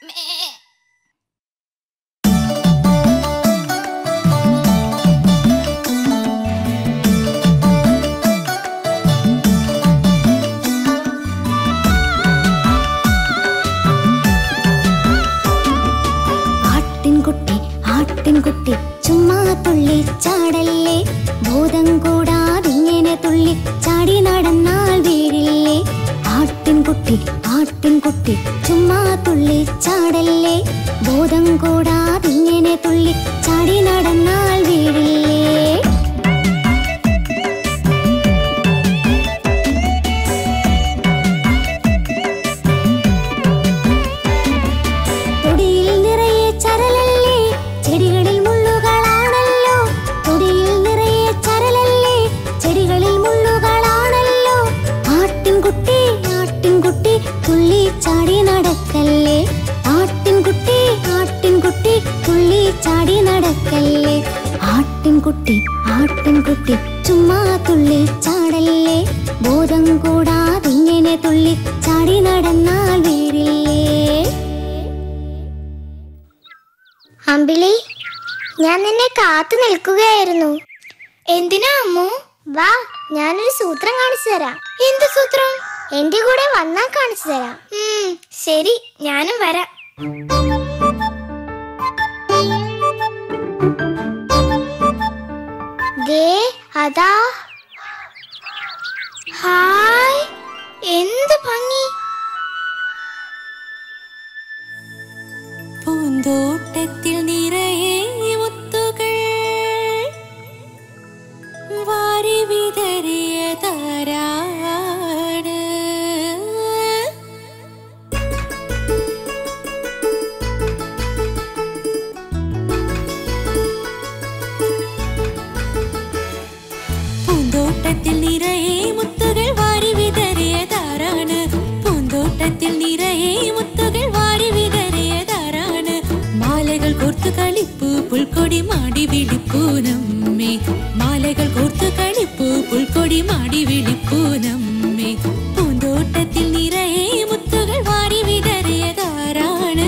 ആട്ടിൻകുട്ടി ആട്ടിൻകുട്ടി ചുമ്മാ തുള്ളി ചാടല്ലേ ബോധം കൂടാതിങ്ങനെ തുള്ളി ചാടി നടന്നാൽ വീഴില്ലേ ആട്ടിൻകുട്ടി ആട്ടിൻകുട്ടി ചുമ്മാ തുള്ളി ചാടല്ലേ ബോധം കൂടാതിങ്ങനെ തുള്ളി ചാടി നടന്നാൽ വീഴില്ലേ തൊടിയിൽ നിറയെ ചരലല്ലേ ചെടികളിൽ മുള്ളുകളാണല്ലോ തൊടിയിൽ നിറയെ ചരലല്ലേ ചെടികളിൽ മുള്ളുകളാണല്ലോ ആട്ടിൻകുട്ടി ആട്ടിൻകുട്ടി തുള്ളി ചാടി നടക്കല്ലേ ആട്ടിൻകുട്ടി ആട്ടിൻകുട്ടി തുള്ളി ചാടി നടക്കല്ലേ ആട്ടിൻകുട്ടി ആട്ടിൻകുട്ടി ചുമ്മാ തുള്ളി ചാടല്ലേ ബോധം കൂടാതിങ്ങനെ തുള്ളി ചാടി നടന്നാൽ വീഴില്ലേ അമ്പിളി ഞാൻ നിന്നെ കാത്തു നിൽക്കുകയായിരുന്നു എന്തിനാ അമ്മു വാ ഞാനൊരു സൂത്രം കാണിച്ചു തരാം എന്ത് സൂത്രം എന്റെ കൂടെ വന്നാൽ കാണിച്ചു തരാം ശരി ഞാനും വരാം ദേ അതാ ഹായ് എന്ത് ഭംഗി പൂന്തോട്ടത്തിൽ നിറയെ മുത്തുകൾ വാരി വിതറിയ താരാണ് പൂന്തോട്ടത്തിൽ നിറയെ മുത്തുകൾ വാരി വിതറിയ താരാണ് പൂന്തോട്ടത്തിൽ നിറയെ മുത്തുകൾ വാരി വിതറിയ താരാണ് മാലകൾ കോർത്തു കളിപ്പൂ പുൽക്കൊടി മാടി വിളിപ്പൂ നമ്മെ മാലകൾ കോർത്തു കളിപ്പൂ പുൽക്കൊടി മാടി വിളിപ്പൂ നമ്മെ പൂന്തോട്ടത്തിൽ നിറയെ മുത്തുകൾ വാരി വിതറിയ താരാണ്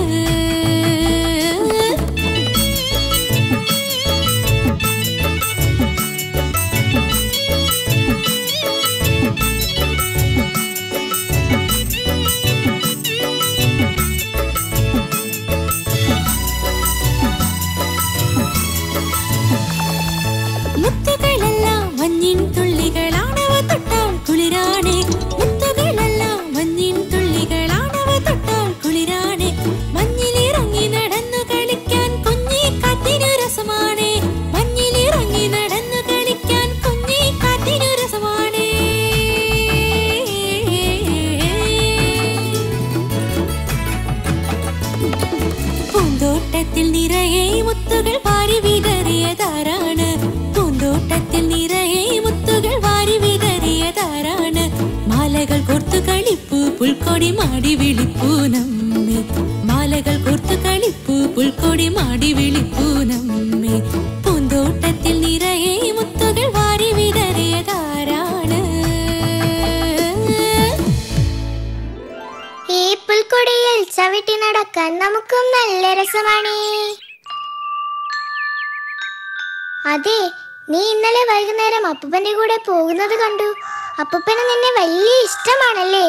മുത്തുകളെല്ലാം മഞ്ഞിൻ തുള്ളികളാണവ തൊട്ടാൽ കുളിരാണേ മുത്തുകളെല്ലാം മഞ്ഞിൻ തുള്ളികളാണവ തൊട്ടാൽ കുളിരാണേ മഞ്ഞിലിറങ്ങി നടന്നു കളിക്കാൻ കുഞ്ഞി കാറ്റിനു രസമാണേ മഞ്ഞിലിറങ്ങി നടന്നു കളിക്കാൻ കുഞ്ഞി കാറ്റിനു രസമാണേ പൂന്തോട്ടത്തിൽ നിറയെ മുത്തുകൾ വാരി വിതറിയതാരാണ് പൂന്തോട്ടത്തിൽ നിറയെ മുത്തുകൾ വാരി വിതറിയതാരാണ് മാലകൾ കോർത്തു കളിപ്പൂ പുൽക്കൊടി മാടി വിളിപ്പൂ നമ്മെ മാലകൾ കോർത്തു കളിപ്പൂ പുൽക്കൊടി മാടി വിളിപ്പൂ നമ്മെ പൂന്തോട്ടത്തിൽ നിറയെ മുത്തുകൾ വാരി വിതറിയതാരാണ് ഈ പുൽക്കൊടിയിൽ ചവിട്ടി നടക്കാൻ നമുക്കും നല്ല രസമാണ് അതെ നീ ഇന്നലെ വൈകുന്നേരം അപ്പൂപ്പന്റെ കൂടെ പോകുന്നത് കണ്ടു അപ്പൂപ്പന് നിന്നെ വലിയ ഇഷ്ടമാണല്ലേ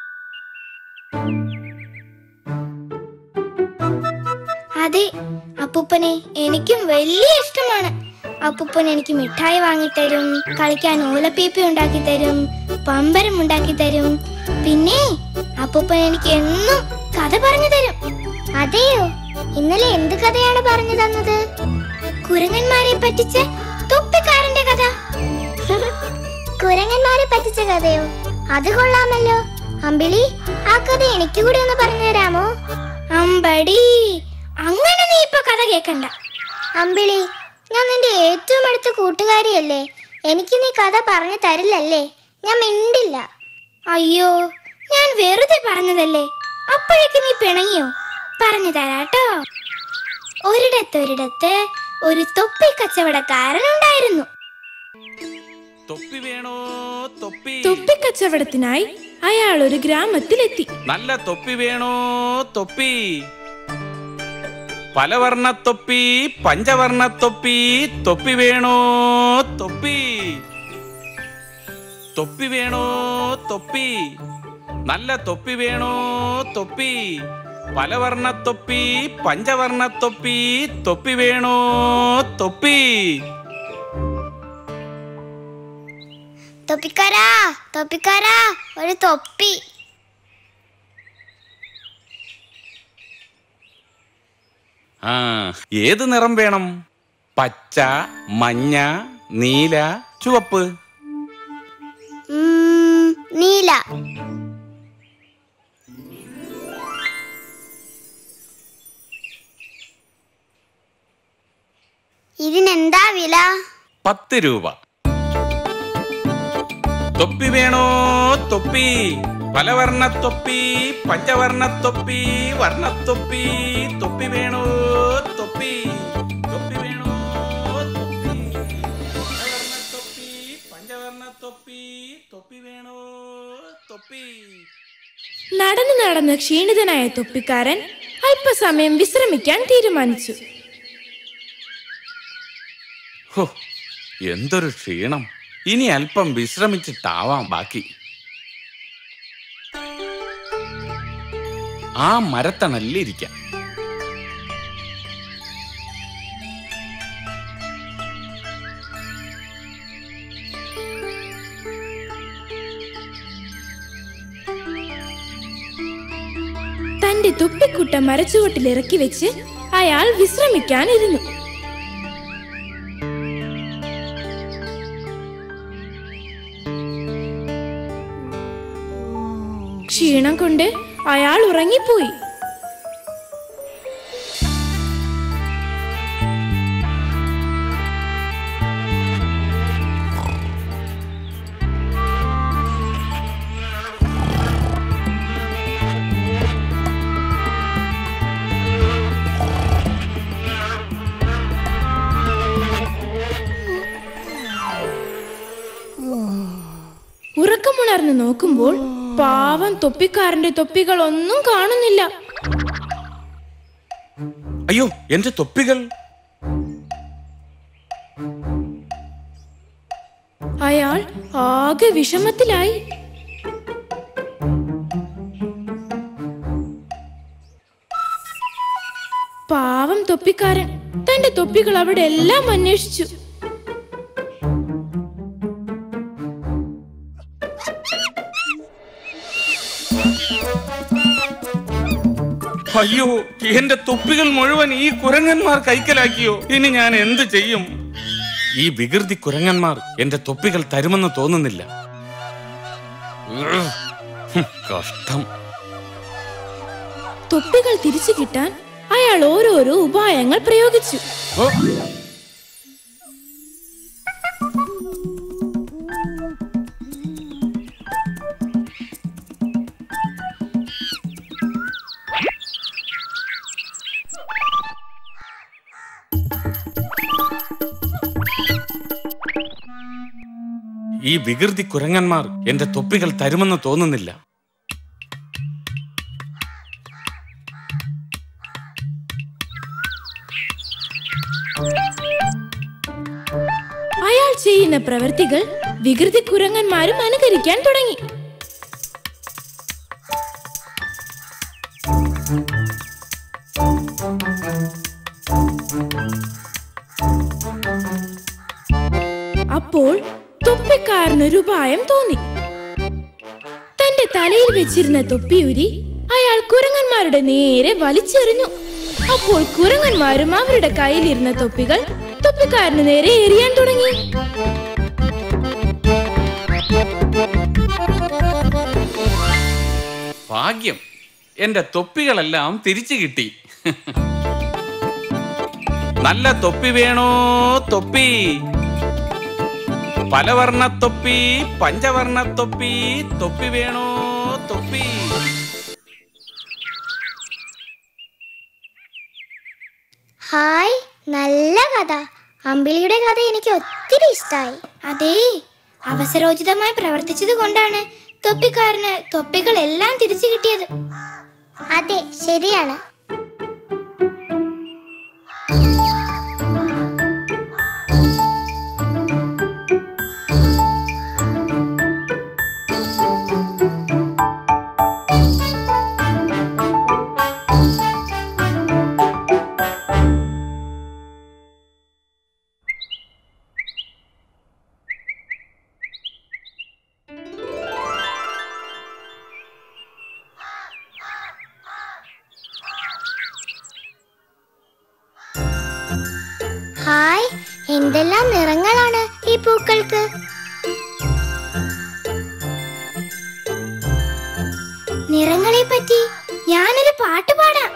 അതെ അപ്പൂപ്പനെ എനിക്കും വലിയ ഇഷ്ടമാണ് അപ്പൂപ്പൻ എനിക്ക് മിഠായി വാങ്ങിത്തരും കളിക്കാൻ ഓലപ്പീപ്പി ഉണ്ടാക്കി തരും പമ്പരം ഉണ്ടാക്കി തരും പിന്നെ അപ്പൂപ്പൻ എനിക്ക് എന്നും കഥ പറഞ്ഞു തരും അതെയോ ഇന്നലെ എന്ത് കഥയാണ് പറഞ്ഞു തന്നത് കുരങ്ങന്മാരെ പറ്റിച്ച തൊപ്പിക്കാരന്റെ കഥ കുരങ്ങന്മാരെ പറ്റിച്ച കഥയോ അത് കൊള്ളാമല്ലോ അമ്പിളി ആ കഥ എനിക്ക് കൂടി ഒന്ന് പറഞ്ഞു തരാമോ അമ്പടി അങ്ങനെ നീ ഇപ്പൊ കഥ കേക്കണ്ട അമ്പിളി ഞാൻ നിന്റെ ഏറ്റവും അടുത്ത കൂട്ടുകാരിയല്ലേ എനിക്ക് നീ കഥ പറഞ്ഞു തരില്ലല്ലേ ഞാൻ മിണ്ടില്ല അയ്യോ ഞാൻ വെറുതെ പറഞ്ഞതല്ലേ അപ്പോഴേക്ക് നീ പിണങ്ങിയോ പറഞ്ഞു തരാട്ടോ ഒരിടത്തൊരിടത്ത് ഒരു തൊപ്പി കച്ചവടക്കാരനുണ്ടായിരുന്നു തൊപ്പി വേണോ തൊപ്പി തൊപ്പിക്കച്ചവടത്തിനായി അയാൾ ഒരു ഗ്രാമത്തിലെത്തി നല്ല തൊപ്പി വേണോ തൊപ്പി പലവർണ്ണത്തൊപ്പി പഞ്ചവർണ്ണത്തൊപ്പി തൊപ്പി വേണോ തൊപ്പി തൊപ്പി വേണോ തൊപ്പി നല്ല തൊപ്പി വേണോ തൊപ്പി പലവർണ്ണത്തൊപ്പി പഞ്ചവർണ്ണത്തൊപ്പി തൊപ്പി വേണോ തൊപ്പി തൊപ്പിക്കാരാ തൊപ്പിക്കാരാ ഒരു തൊപ്പി ആ ഏത് നിറം വേണം പച്ച മഞ്ഞ നീല ചുവപ്പ് ഉം, നീല ഇതിനെന്താ വില പത്ത് രൂപ തൊപ്പി വേണോ തൊപ്പി പലവർണ്ണത്തൊപ്പി പഞ്ചവർണ്ണത്തൊപ്പി വർണ്ണത്തൊപ്പി തൊപ്പി വേണോ തൊപ്പി തൊപ്പി വേണോ തൊപ്പി പലവർണ്ണത്തൊപ്പി പഞ്ചവർണ്ണത്തൊപ്പി തൊപ്പി വേണോ തൊപ്പി നടന്നു നടന്ന് ക്ഷീണിതനായ തൊപ്പിക്കാരൻ അല്പസമയം വിശ്രമിക്കാൻ തീരുമാനിച്ചു ഹോ എന്തൊരു ക്ഷീണം ഇനി അല്പം വിശ്രമിച്ചിട്ടാവാം ബാക്കി ആ മരത്തണല്ലിരിക്കാം തന്റെ തൊപ്പിക്കുട്ട മരച്ചുവട്ടിൽ ഇറക്കി വെച്ച് അയാൾ വിശ്രമിക്കാനിരുന്നു ക്ഷീണം കൊണ്ട് അയാൾ ഉറങ്ങിപ്പോയി ഉറക്കമുണർന്ന് നോക്കുമ്പോൾ പാവം തൊപ്പിക്കാരന്റെ തൊപ്പികൾ ഒന്നും കാണുന്നില്ല അയ്യോ എന്റെ തൊപ്പികൾ അയാൾ ആകെ വിഷമത്തിലായി പാവം തൊപ്പിക്കാരൻ തന്റെ തൊപ്പികൾ അവിടെ എല്ലാം അന്വേഷിച്ചു അയ്യോ എന്റെ തൊപ്പികൾ മുഴുവൻ ഈ കുരങ്ങന്മാർ കൈക്കലാക്കിയോ ഇനി ഞാൻ എന്ത് ചെയ്യും ഈ വികൃതി കുരങ്ങന്മാർ എന്റെ തൊപ്പികൾ തരുമെന്ന് തോന്നുന്നില്ല ഉഹ്, ഹും, കഷ്ടം തൊപ്പികൾ തിരിച്ചു കിട്ടാൻ അയാൾ ഓരോരോ ഉപായങ്ങൾ പ്രയോഗിച്ചു ഓ, ഈ വികൃതി കുരങ്ങന്മാർ എന്റെ തൊപ്പികൾ തരുമെന്ന് തോന്നുന്നില്ല അയാൾ ചെയ്യുന്ന പ്രവൃത്തികൾ വികൃതി കുരങ്ങന്മാരും അനുകരിക്കാൻ തുടങ്ങി അപ്പോൾ തൊപ്പിക്കാരനൊരു ഉപായം തോന്നി തന്റെ തലയിൽ വെച്ചിരുന്ന തൊപ്പിയൂരി അയാൾ കുരങ്ങന്മാരുടെ നേരെ വലിച്ചെറിഞ്ഞു അപ്പോൾ കുരങ്ങന്മാരും അവരുടെ കയ്യിലിരുന്ന തൊപ്പികൾ തൊപ്പിക്കാരന് നേരെ എറിയാൻ തുടങ്ങി ഭാഗ്യം എന്റെ തൊപ്പികളെല്ലാം തിരിച്ചു കിട്ടി നല്ല തൊപ്പി വേണോ തൊപ്പി പലവർണ്ണത്തൊപ്പി പഞ്ചവർണ്ണത്തൊപ്പി തൊപ്പി വേണോ തൊപ്പി ഹായ് നല്ല കഥ അമ്പിളിയുടെ കഥ എനിക്ക് ഒത്തിരി ഇഷ്ടമായി അതേ അവസരോചിതമായി പ്രവർത്തിച്ചത് കൊണ്ടാണ് തൊപ്പിക്കാരന് തൊപ്പികൾ എല്ലാം തിരിച്ചു കിട്ടിയത് അതെ ശരിയാണ് ഹായ് എന്തെല്ലാം നിറങ്ങളാണ് ഈ പൂക്കൾക്ക് നിറങ്ങളെ പറ്റി ഞാനൊരു പാട്ട് പാടാം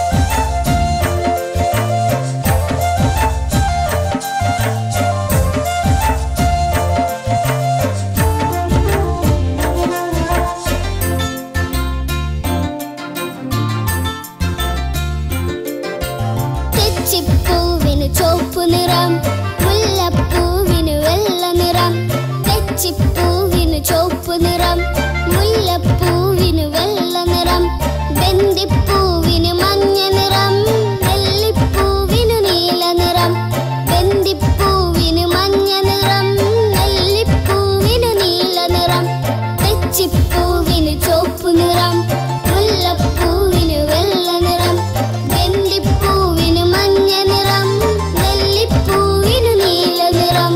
തെച്ചിപ്പൂവിന് ചുവപ്പ് നിറം മുല്ലപ്പൂവിന് വെള്ള നിറം തെച്ചിപ്പൂവിന് ചുവപ്പ് നിറം മുല്ലപ്പൂവിന് വെള്ള നിറം ബന്ദിപ്പൂവിന് മഞ്ഞ നിറം നെല്ലിപ്പൂവിന് നീല നിറം ബന്ദിപ്പൂവിന് മഞ്ഞ നിറം നെല്ലിപ്പൂവിന് നീല നിറം തെച്ചിപ്പൂവിന് ചുവപ്പ് നിറം മുല്ലപ്പൂവിന് വെള്ള നിറം ബന്ദിപ്പൂവിന് മഞ്ഞ നിറം നെല്ലിപ്പൂവിന് നീല നിറം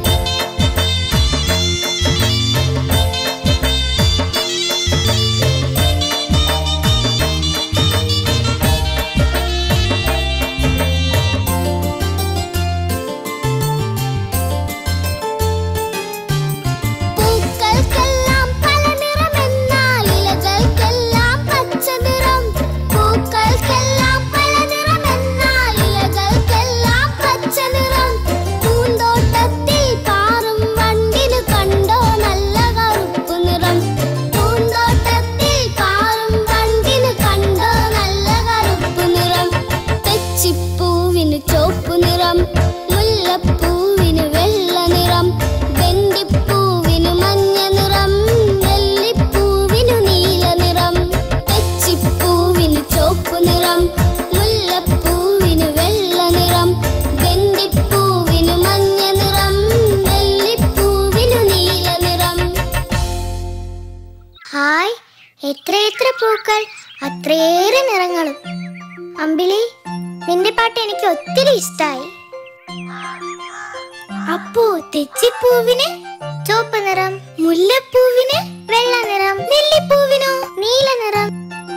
പൂക്കൾക്കെല്ലാം പല നിറമെന്നാൽ ഇലകൾക്കെല്ലാം പച്ച നിറം പൂക്കൾക്കെല്ലാം പല നിറമെന്നാൽ ഇലകൾക്കെല്ലാം പച്ച നിറം പൂന്തോട്ടത്തിൽ പാറും വണ്ടിന് കണ്ടോ നല്ല കറുപ്പ് നിറം പൂന്തോട്ടത്തിൽ പാറും വണ്ടിന് കണ്ടോ നല്ല കറുപ്പ് നിറം തെച്ചിപ്പൂവിന് ചുവപ്പ് നിറം മുല്ലപ്പൂവിന് വെള്ള നിറം ബന്ദിപ്പൂവിന് മഞ്ഞ നിറം നെല്ലിപ്പൂവിനു നീല നിറം തെച്ചിപ്പൂവിന് ചുവപ്പ് നിറം മുല്ലപ്പൂവിന് വെള്ള നിറം ബന്ദിപ്പൂവിന് മഞ്ഞ നിറം നെല്ലിപ്പൂവിനു നീല നിറം ഹായ് എത്രയെത്ര പൂക്കൾ അത്രയേറെ നിറങ്ങളും അമ്പിളി നിന്റെ പാട്ട് എനിക്ക് ഒത്തിരി ഇഷ്ടായി അപ്പോ തെച്ചിപ്പൂവിന് ചുവപ്പ് നിറം മുല്ലപ്പൂവിന് വെള്ള നിറം നെല്ലിപ്പൂവിനോ നീല നിറം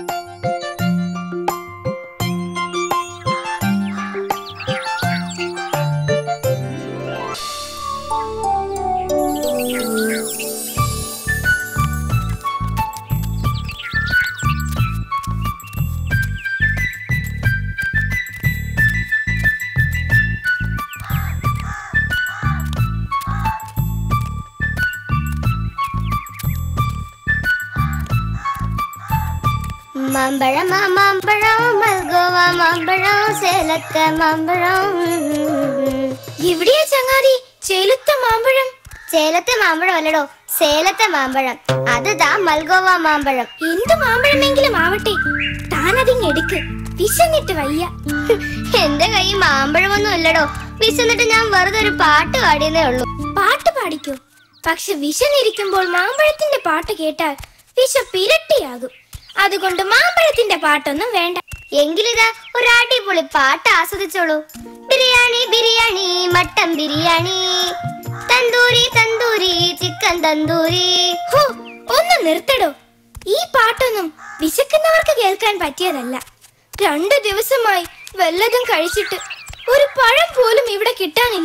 മാമ്പഴം ആ മാമ്പഴം മൽഗോവ മാമ്പഴം സേലത്തെ മാമ്പഴം എവിടെയാ ചങ്ങാതി ചേലത്തെ മാമ്പഴം ചേലത്തെ മാമ്പഴം അല്ലടോ സേലത്തെ മാമ്പഴം അത് താ മൽഗോവ മാമ്പഴം എന്ത് മാമ്പഴമെങ്കിലും ആവട്ടെ താനതിങ് എടുക്ക് വിശന്നിട്ട് വയ്യ എന്റെ കൈ മാമ്പഴമൊന്നും ഇല്ലടോ വിശന്നിട്ട് ഞാൻ വെറുതെ ഒരു പാട്ട് പാടിയെന്നേ ഉള്ളൂ പാട്ട് പാടിക്കോ പക്ഷെ വിശന്നിരിക്കുമ്പോൾ മാമ്പഴത്തിന്റെ പാട്ട് കേട്ടാൽ വിശപ്പിരട്ടിയാകും അതുകൊണ്ട് മാമ്പഴത്തിന്റെ പാട്ടൊന്നും വേണ്ട എങ്കിലിതാ ഒരു അടിപൊളി പാട്ട് ആസ്വദിച്ചോളൂ ബിരിയാണി ബിരിയാണി മട്ടൻ ബിരിയാണി തന്തൂരി തന്തൂരി ചിക്കൻ തന്തൂരി ഹോ, ഒന്ന് നിർത്തടോ ഈ പാട്ടൊന്നും വിശക്കുന്നവർക്ക് കേൾക്കാൻ പറ്റിയതല്ല രണ്ടു ദിവസമായി വല്ലതും കഴിച്ചിട്ട് ഒരു പഴം പോലും ഇവിടെ കിട്ടാനില്ല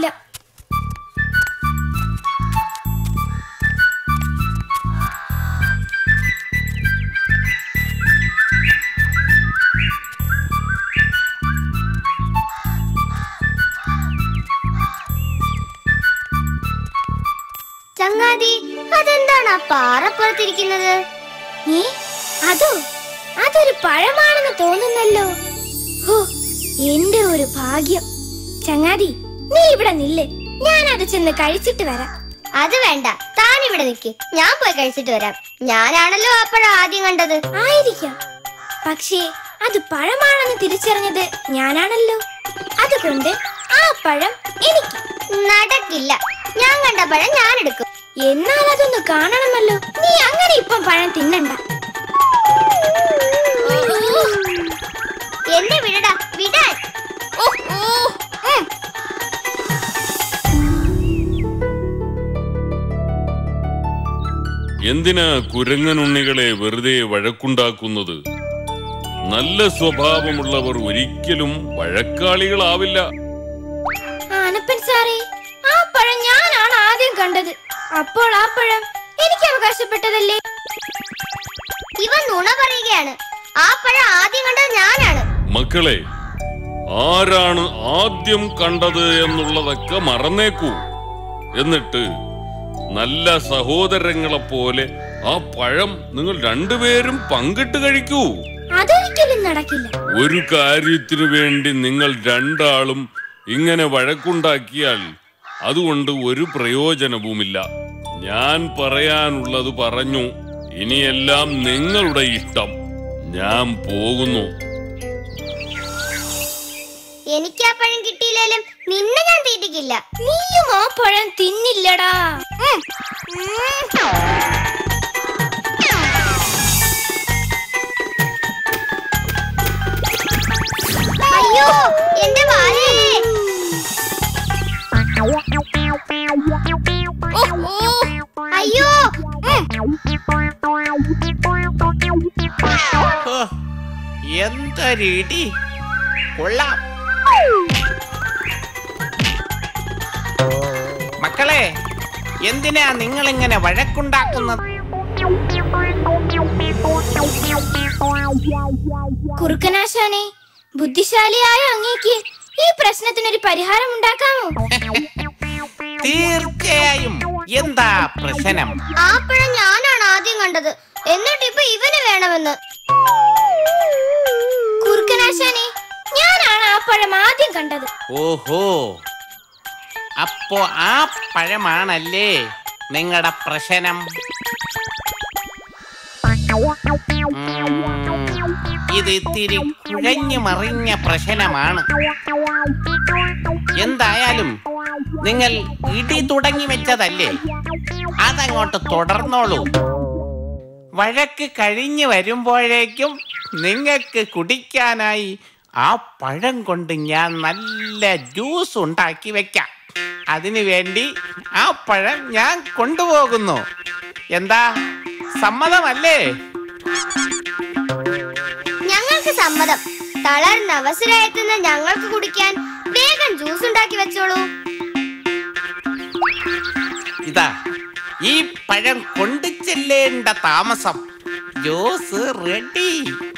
ചങ്ങാതി അതെന്താണ് ആ പാറപ്പുറത്തിരിക്കുന്നത് ഏ അതോ അതൊരു പഴമാണെന്ന് തോന്നുന്നല്ലോ ഹോ എന്റെ ഒരു ഭാഗ്യം ചങ്ങാതി നീ ഇവിടെ നില്ല് ഞാൻ അത് ചെന്ന് കഴിച്ചിട്ട് വരാം അത് വേണ്ട താൻ ഇവിടെ നിൽക്ക് ഞാൻ പോയി കഴിച്ചിട്ട് വരാം ഞാനാണല്ലോ ആ പഴം ആദ്യം കണ്ടത് ആയിരിക്കാം പക്ഷേ അത് പഴമാണെന്ന് തിരിച്ചറിഞ്ഞത് ഞാനാണല്ലോ അതുകൊണ്ട് ആ പഴം എനിക്ക് നടക്കില്ല ഞാൻ കണ്ട പഴം ഞാൻ എടുക്കും എന്നാൽ അതൊന്ന് കാണണമല്ലോ നീ അങ്ങനെ ഇപ്പം പഴം തിന്നണ്ട എന്നെ വിടടാ വിടാൻ ഓ ഓ ഉം. എന്തിനാ കുരങ്ങനുണ്ണികളെ വെറുതെ വഴക്കുണ്ടാക്കുന്നത് നല്ല സ്വഭാവമുള്ളവർ ഒരിക്കലും വഴക്കാളികളാവില്ല ആന കണ്ടത് അപ്പോൾ ആ പഴം എനിക്ക് അവകാശപ്പെട്ടതല്ലേ ഇവൻ നുണ പറയുകയാണ് ആ പഴം ആദ്യം കണ്ടത് ഞാനാണ് മക്കളെ ആരാണ് ആദ്യം കണ്ടത് എന്നുള്ളതൊക്കെ മറന്നേക്കൂ എന്നിട്ട് നല്ല സഹോദരങ്ങളെ പോലെ ആ പഴം നിങ്ങൾ രണ്ടുപേരും പങ്കിട്ട് കഴിക്കൂ അതൊരിക്കലും നടക്കില്ല ഒരു കാര്യത്തിനു വേണ്ടി നിങ്ങൾ രണ്ടാളും ഇങ്ങനെ വഴക്കുണ്ടാക്കിയാൽ അതുകൊണ്ട് ഒരു പ്രയോജനവുമില്ല ഞാൻ പറയാനുള്ളത് പറഞ്ഞു ഇനിയെല്ലാം നിങ്ങളുടെ ഇഷ്ടം ഞാൻ പോകുന്നു എനിക്ക് ആ പഴം കിട്ടിയില്ലേലും നിന്നെ ഞാൻ തീറ്റിക്കില്ല നീയും ആ പഴം തിന്നില്ലടാ ഉം. ഉം. അയ്യോ എന്റെ വാലേ ഓ, ഓ. അയ്യോ ഉം. ഹോ, എന്തൊരു ഇടി കൊള്ളാം മക്കളെ എന്തിനാ നിങ്ങൾ ഇങ്ങനെ വഴക്കുണ്ടാക്കുന്നത് കുറുക്കനാശാനെ ബുദ്ധിശാലിയായ അങ്ങേക്ക് ഈ പ്രശ്നത്തിനൊരു പരിഹാരം ഉണ്ടാക്കാമോ തീർച്ചയായും എന്താ പ്രശ്നം ആ പഴം ഞാനാണ് ആദ്യം കണ്ടത് എന്നിട്ട് ഇപ്പൊ ഇവന് വേണമെന്ന് കുറുക്കനാശാനെ ഞാനാണ് ആ പഴം ആദ്യം കണ്ടത് ഓഹോ അപ്പോ ആ പഴമാണല്ലേ നിങ്ങളുടെ പ്രശ്നം ഉം, ഇത് ഇത്തിരി കുഴഞ്ഞു മറിഞ്ഞ പ്രശ്നമാണ് എന്തായാലും നിങ്ങൾ ഇടി തുടങ്ങി വെച്ചതല്ലേ അതങ്ങോട്ട് തുടർന്നോളൂ വഴക്ക് കഴിഞ്ഞു വരുമ്പോഴേക്കും നിങ്ങൾക്ക് കുടിക്കാനായി ആ പഴം കൊണ്ട് ഞാൻ നല്ല ജ്യൂസ് ഉണ്ടാക്കി വെക്കാം അതിനു വേണ്ടി ആ പഴം ഞാൻ കൊണ്ടുപോകുന്നു എന്താ സമ്മതമല്ലേ ഞങ്ങൾക്ക് സമ്മതം തളർന്ന അവസരമെത്തുന്ന ഞങ്ങൾക്ക് കുടിക്കാൻ വേഗം ജ്യൂസ് ഉണ്ടാക്കി വെച്ചോളൂ ഇതാ ഈ പഴം കൊണ്ടു ചെല്ലേണ്ട താമസം ജ്യൂസ് റെഡി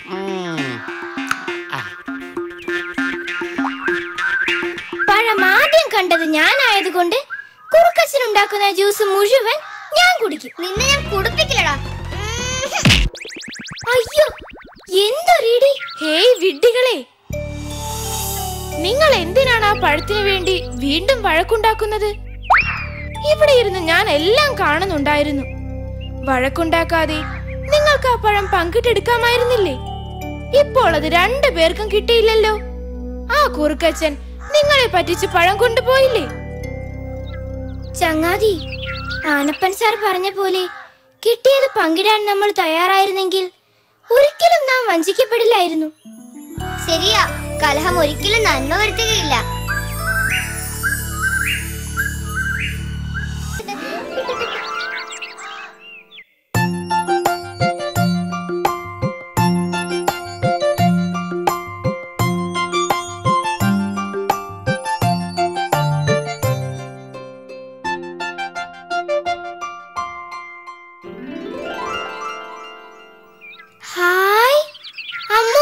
പഴം ആദ്യം കണ്ടത് ഞാനായതുകൊണ്ട് കുറുക്കച്ചൻ ഉണ്ടാക്കുന്ന ജ്യൂസ് മുഴുവൻ ഞാൻ കുടിക്കും നിന്നെ ഞാൻ കുടിപ്പിക്കില്ലടാ അയ്യോ എന്തൊരിടി ഹേയ് വിഡ്ഢികളെ നിങ്ങൾ എന്തിനാണ് ആ പഴത്തിനു വേണ്ടി വീണ്ടും വഴക്കുണ്ടാക്കുന്നത് ഇവിടെ ഇരുന്ന് ഞാൻ എല്ലാം കാണുന്നുണ്ടായിരുന്നു വഴക്കുണ്ടാക്കാതെ നിങ്ങൾക്ക് ആ പഴം പങ്കിട്ടെടുക്കാമായിരുന്നില്ലേ ഇപ്പോൾ അത് രണ്ടു പേർക്കും കിട്ടിയില്ലല്ലോ ആ കുറുക്കച്ചൻ നിങ്ങളെ പറ്റിച്ച് പഴം കൊണ്ടുപോയില്ലേ ചങ്ങാതി ആനപ്പൻ സാർ പറഞ്ഞ പോലെ കിട്ടിയത് പങ്കിടാൻ നമ്മൾ തയ്യാറായിരുന്നെങ്കിൽ ഒരിക്കലും നാം വഞ്ചിക്കപ്പെടില്ലായിരുന്നു ശരിയാ കലഹം ഒരിക്കലും നന്മ വരുത്തുകയില്ല ഹായ് അമ്മു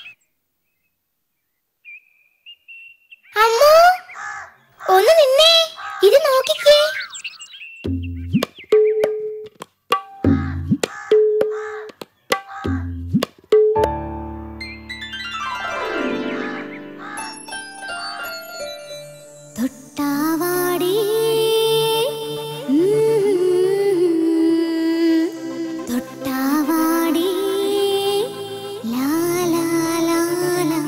അമ്മു ഒന്ന് നിന്നേ ഇത് നോക്കിക്കേ തൊട്ടാവാടി തൊട്ടാവാടി ലാ ലാ ലാ ലാ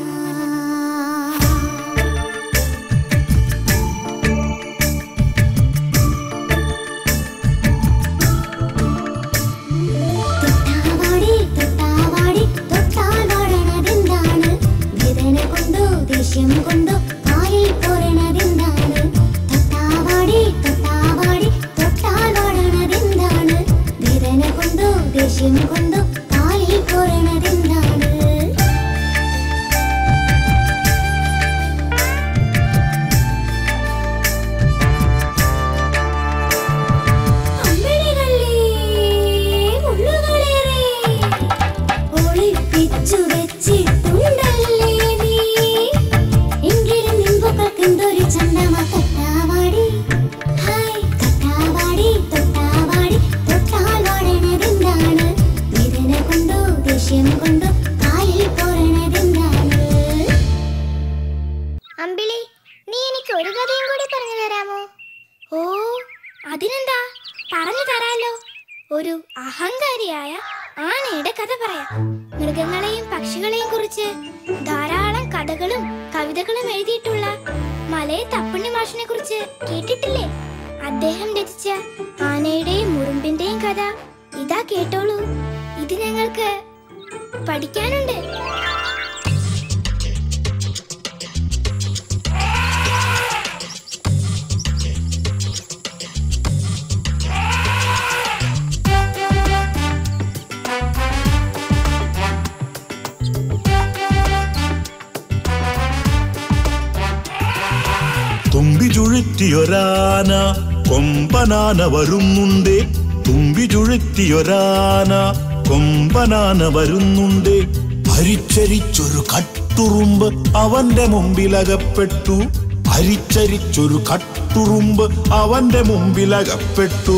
തൊട്ടാവാടി തൊട്ടാവാടി തൊട്ടാൽ വാടണതെന്താണ് വേദന കൊണ്ടോ ദേഷ്യം കൊണ്ടോ കാലിൽ പോരണതെന്താണ് തൊട്ടാവാടി തൊട്ടാവാടി തൊട്ടാൽ വാടണതെന്താണ് വേദന കൊണ്ടോ ദേഷ്യം കൊണ്ടോ കാലിൽ പോരണതെന്താണ് അമ്പിളി നീ എനിക്ക് ഒരു കഥയും കൂടി പറഞ്ഞു തരാമോ ഓ അതിനെന്താ പറഞ്ഞു തരാലോ ഒരു അഹങ്കാരിയായ ആനയുടെ കഥ പറയാം മൃഗങ്ങളെയും പക്ഷികളെയും കുറിച്ച് ധാരാളം കഥകളും കവിതകളും എഴുതിയിട്ടുള്ള മലയെ തപ്പുണ്ണി മാഷിനെ കുറിച്ച് കേട്ടിട്ടില്ലേ അദ്ദേഹം രചിച്ച ആനയുടെയും മുറുമ്പിന്റെയും കഥ ഇതാ കേട്ടോളൂ ഇത് ഞങ്ങൾക്ക് പഠിക്കാനുണ്ട് തുമ്പി ചുഴറ്റിയൊരാന കൊമ്പനാന വരുന്നുണ്ടേ തുമ്പി ചുഴറ്റിയൊരാന കൊമ്പനാന വരുന്നുണ്ടേ അരിച്ചരിച്ചൊരു കട്ടുറുമ്പ് അവന്റെ മുമ്പിലകപ്പെട്ടു അരിച്ചരിച്ചൊരു കട്ടുറുമ്പ് അവന്റെ മുമ്പിലകപ്പെട്ടു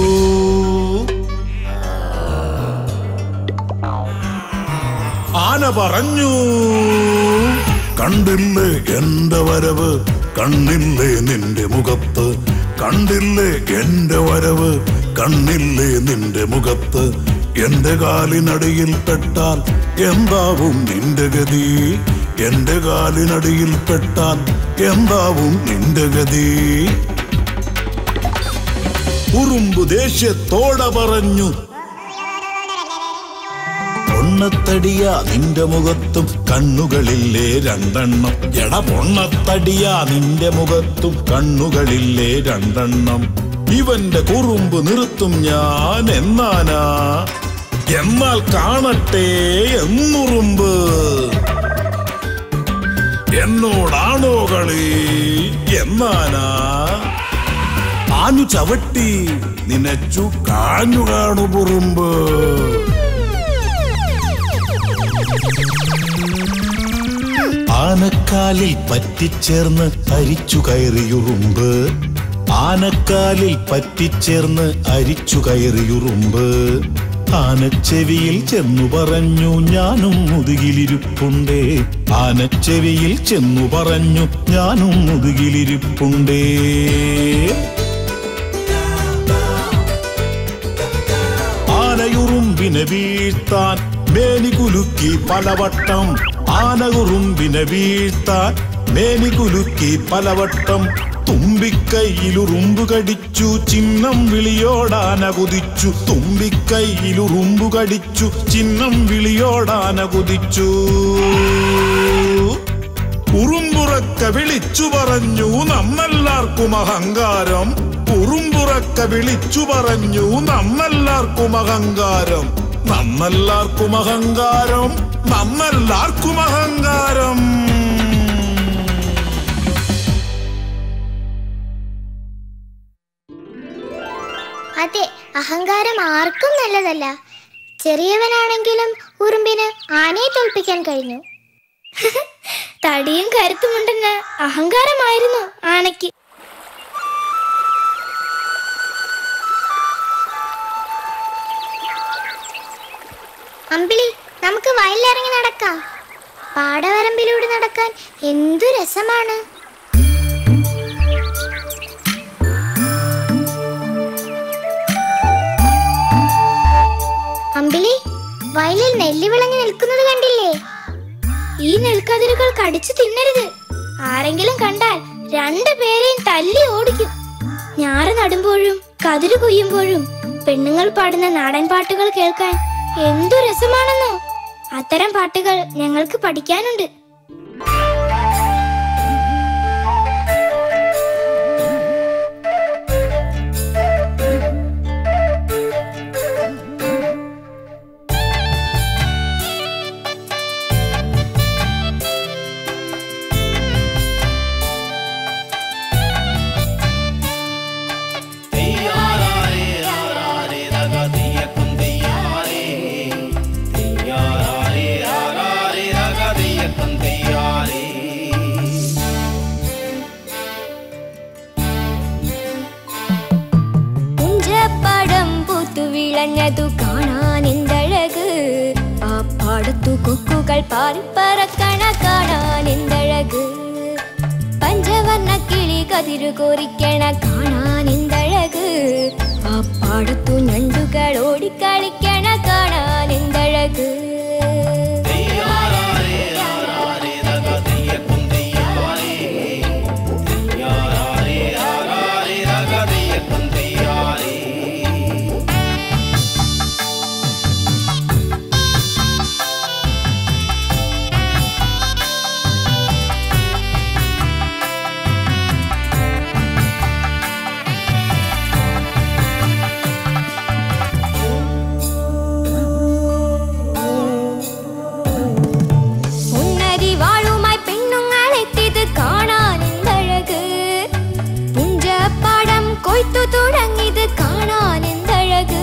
ആന പറഞ്ഞു കണ്ടില്ലേ എന്റെ വരവ് കണ്ണില്ലേ നിന്റെ മുഖത്ത് കണ്ടില്ലേ എന്റെ വരവ് കണ്ണില്ലേ നിന്റെ മുഖത്ത് എന്റെ കാലിനടിയിൽ പെട്ടാൽ എന്താവും നിന്റെ ഗതി എന്റെ കാലിനടിയിൽ പെട്ടാൽ എന്താവും നിന്റെ ഗതി ഉറുമ്പു ദേഷ്യത്തോടെ പറഞ്ഞു പൊണ്ണത്തടിയ നിന്റെ മുഖത്തും കണ്ണുകളില്ലേ രണ്ടെണ്ണം എട പൊണ്ണത്തടിയ നിന്റെ മുഖത്തും കണ്ണുകളില്ലേ രണ്ടെണ്ണം ഇവന്റെ കുറുമ്പ് നിർത്തും ഞാൻ എന്നാനാ എന്നാൽ കാണട്ടെ എന്നുറുമ്പ് എന്നോടാണോ കളി എന്നാനാ ആനു ചവിട്ടി നിനച്ചു കാഞ്ഞു കാണു കുറുമ്പ് ആനക്കാലിൽ പറ്റിച്ചേർന്ന് അരിച്ചു കയറിയുറുമ്പ് ആനക്കാലിൽ പറ്റിച്ചേർന്ന് അരിച്ചു കയറിയുറുമ്പ് ആനച്ചെവിയിൽ ചെന്നു പറഞ്ഞു ഞാനും മുതുകിലിരിപ്പുണ്ടേ ആനച്ചെവിയിൽ ചെന്നു പറഞ്ഞു ഞാനും മുതുകിലിരിപ്പുണ്ടേ ആനയുറുമ്പിനെ വീഴ്ത്താൻ മേനി കുലുക്കി പലവട്ടം ആനകുറുമ്പിനെ വീഴ്ത്താൻ മേനി കുലുക്കി പലവട്ടം തുമ്പിക്കൈയിലുറുമ്പു കടിച്ചു ചിഹ്നം വിളിയോടാന കുതിച്ചു തുമ്പിക്കൈയിലുറുമ്പു കടിച്ചു ചിഹ്നം വിളിയോടാന കുതിച്ചു ഉറുമ്പുറക്ക വിളിച്ചു പറഞ്ഞു നമ്മെല്ലാവർക്കും അഹങ്കാരം ഉറുമ്പുറക്ക വിളിച്ചു പറഞ്ഞു നമ്മെല്ലാവർക്കും അഹങ്കാരം നമ്മെല്ലാവർക്കും അഹങ്കാരം നമ്മെല്ലാവർക്കും അഹങ്കാരം അതെ അഹങ്കാരം ആർക്കും നല്ലതല്ല ചെറിയവനാണെങ്കിലും ഉറുമ്പിന് ആനയെ തോൽപ്പിക്കാൻ കഴിഞ്ഞു തടിയും കരുത്തുമുണ്ടെന്ന് അഹങ്കാരമായിരുന്നു ആനയ്ക്ക് അമ്പിളി നമുക്ക് വയലിലിറങ്ങി നടക്കാം പാടവരമ്പിലൂടെ നടക്കാൻ എന്തു രസമാണ് അമ്പിളി വയലിൽ നെല്ല് വിളഞ്ഞു നിൽക്കുന്നത് കണ്ടില്ലേ ഈ നെൽക്കതിരുകൾ കടിച്ചു തിന്നരുത് ആരെങ്കിലും കണ്ടാൽ രണ്ടു പേരെയും തല്ലി ഓടിക്കും ഞാറ് നടുമ്പോഴും കതിര് കൊയ്യുമ്പോഴും പെണ്ണുങ്ങൾ പാടുന്ന നാടൻ പാട്ടുകൾ കേൾക്കാൻ എന്തു രസമാണെന്നോ അത്തരം പാട്ടുകൾ ഞങ്ങൾക്ക് പഠിക്കാനുണ്ട് പുഞ്ചപ്പടം പൂത്തു വിളഞ്ഞതു കാണാൻ എന്തഴക് ആ പാടത്തു കൊക്കുകൾ പാറിപ്പറക്കണ കാണാൻ എന്തഴക് പഞ്ച വർണ്ണക്കിളി കതിരു കോരിക്കണ കാണാൻ എന്തഴക് ആ പാടത്തു ഞണ്ടുകൾ ഓടിക്കളിക്കണ കാണാൻ എന്തഴക് ഉന്നരി വാളുമായി പെണ്ണുങ്ങൾ എത്തിയത് കാണാൻ എന്തഴക് പുഞ്ചപ്പാടം കൊയ്ത്തു തുടങ്ങിയത് കാണാൻ എന്തഴക്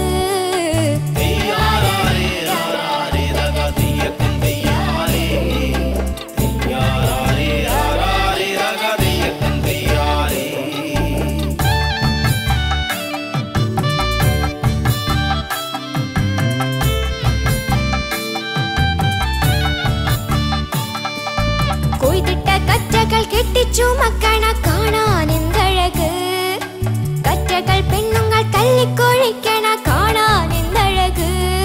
കൊയ്തിട്ട കറ്റകൾ കെട്ടിച്ചു മക്കണ കാണാൻ എന്തഴക് കറ്റകൾ പെണ്ണുങ്ങൾ തല്ലിക്കൊഴിക്കണ കാണാൻ എന്തഴക്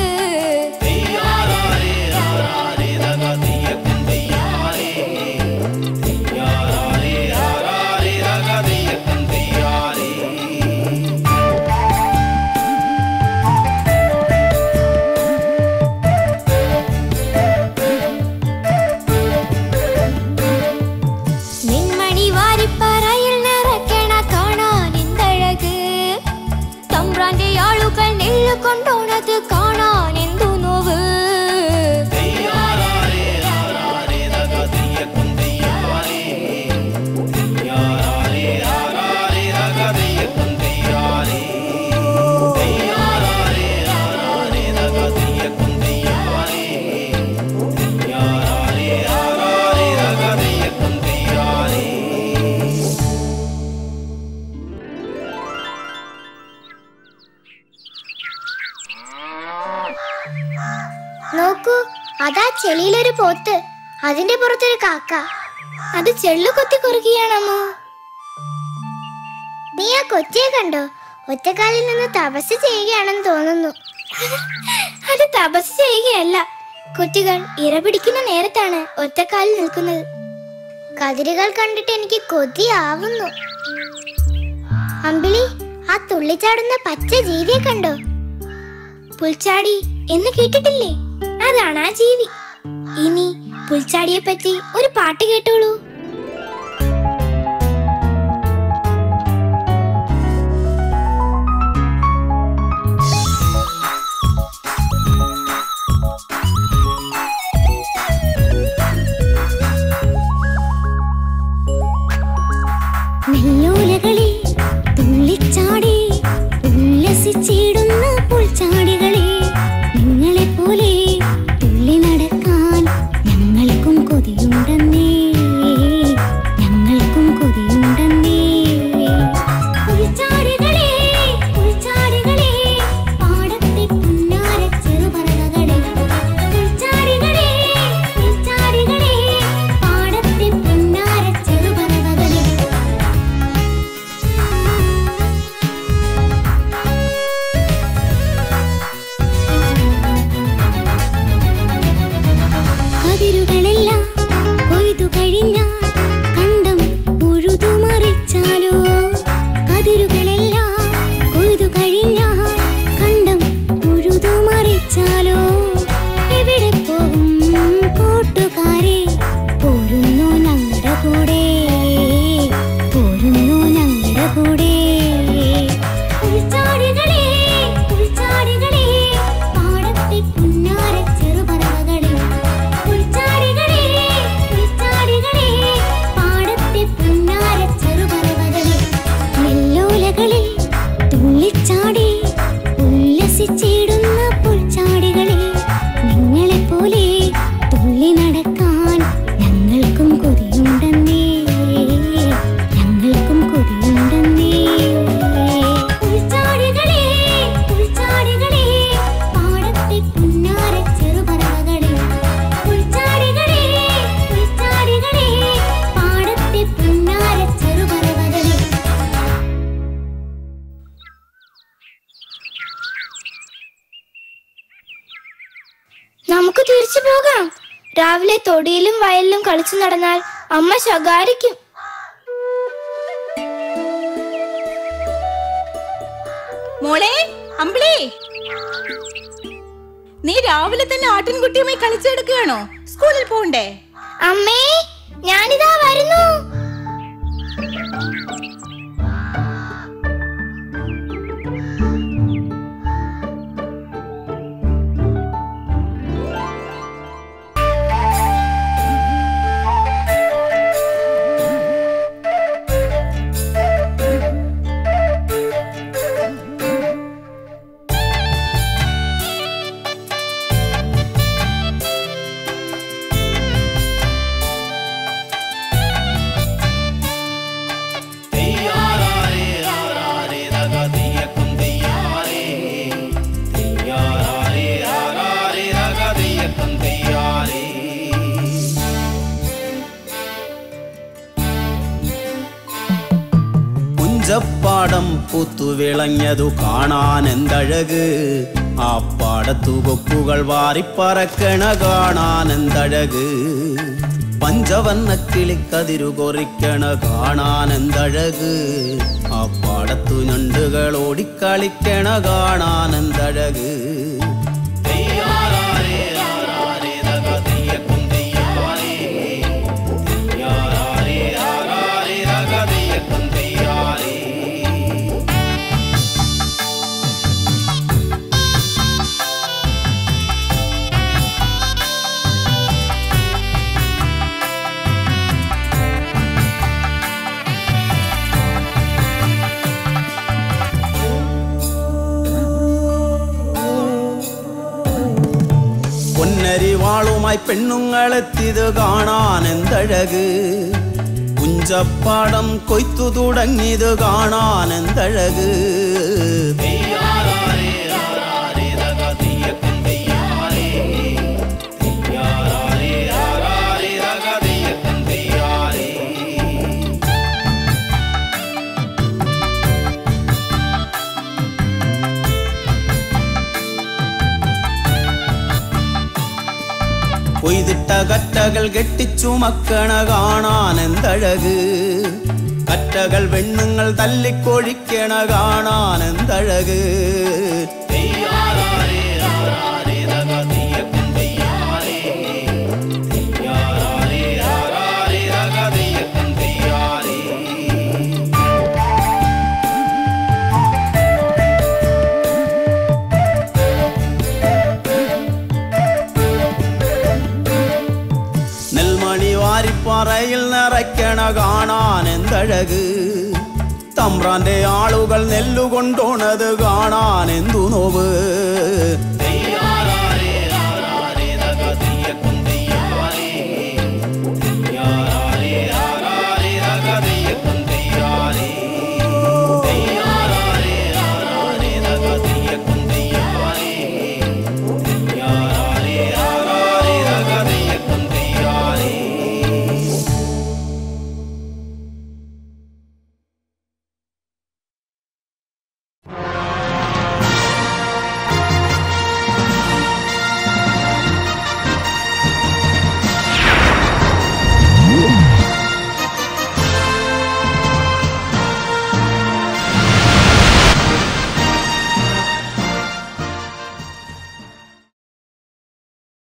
നിന്മണി വാരിപ്പറയിൽ നിറയ്ക്കണ കാണാൻ എന്തഴക് തമ്പ്രാന്റെ ആളുകൾ നെല്ല് കൊണ്ടോണത് കാണാൻ എന്തു നോവ് നോക്കൂ അതാ ചെളിയിലൊരു പോത്ത് അതിന്റെ പുറത്തൊരു കാക്ക അത് ചെള്ളു കൊത്തി കുറുകിയാണമ്മോ നീ ആ കൊച്ചിയെ കണ്ടോ ഒറ്റക്കാലിൽ നിന്ന് തപസ് ചെയ്യുകയാണെന്ന് തോന്നുന്നു അത് തപസ് ചെയ്യുകയല്ല കുട്ടികൾ ഇര പിടിക്കുന്ന നേരത്താണ് ഒറ്റക്കാലിൽ നിൽക്കുന്നത് കതിരുകൾ കണ്ടിട്ട് എനിക്ക് കൊതിയാവുന്നു അമ്പിളി ആ തുള്ളിച്ചാടുന്ന പച്ച ജീവിയെ കണ്ടോ പുൽച്ചാടി എന്ന് കേട്ടിട്ടില്ലേ അതാണ് ആ ജീവി ഇനി പുൽച്ചാടിയെ പറ്റി ഒരു പാട്ട് കേട്ടോളൂ നെല്ലോലകളിൽ തുള്ളിച്ചാടി ഉല്ലസിച്ചിടുന്ന പുൽച്ചാടികളെ നിങ്ങളെ പോലെ തുള്ളി നടക്കാൻ ഞങ്ങൾക്കും കൊതിയുണ്ടെന്നേ ഞങ്ങൾക്കും കൊതിയുണ്ടെന്നേ പുൽച്ചാടികളെ പുൽച്ചാടികളെ പാടത്തെ പുന്നാര ചെറുപറവകളെ പുൽച്ചാടികളെ പുൽച്ചാടികളെ പാടത്തെ പുന്നാര ചെറുപറവകളെ നമുക്ക് തിരിച്ചു പോകാം രാവിലെ തൊടിയിലും വയലിലും കളിച്ചു നടന്നാൽ അമ്മ ശകാരിക്കും മോളെ അമ്പിളി നീ രാവിലെ തന്നെ ആട്ടിൻകുട്ടിയുമായി കളിച്ചെടുക്കുകയാണോ സ്കൂളിൽ പോണ്ടേ അമ്മേ ഞാനിതാ വരുന്നു പുഞ്ചപ്പാടം പുത്തുവിളഞ്ഞതു കാണാൻ എന്തഴക് ആ പാടത്തു കൊക്കുകൾ വാരിപ്പറക്കണ കാണാൻ എന്തഴക് പഞ്ചവർണ്ണ കിളിക്കതിരു കൊറിക്കണ കാണാൻ എന്തഴക് ആ പാടത്തു ഞണ്ടുകൾ ഓടിക്കളിക്കണ കാണാൻ എന്തഴക് പൊന്നരിവാളുമായി പെണ്ണുങ്ങളെത്തിയത് കാണാൻ എന്തഴക് പുഞ്ചപ്പാടം കൊയ്ത്തു തുടങ്ങിയത് കാണാൻ എന്തഴക് കൊയ്തിട്ട കറ്റകൾ കെട്ടിച്ചു മക്കണ കാണാൻ എന്തഴക് കറ്റകൾ വെണ്ണുങ്ങൾ തല്ലിക്കൊഴിക്കണ കാണാൻ എന്തഴക് നെൽമണി വാരിപ്പാറയിൽ നിറയ്ക്കണ കാണാൻ എന്തഴക് തമ്പ്രാന്റെ ആളുകൾ നെല്ലുകൊണ്ടോണത് കാണാൻ എന്തു നോവ്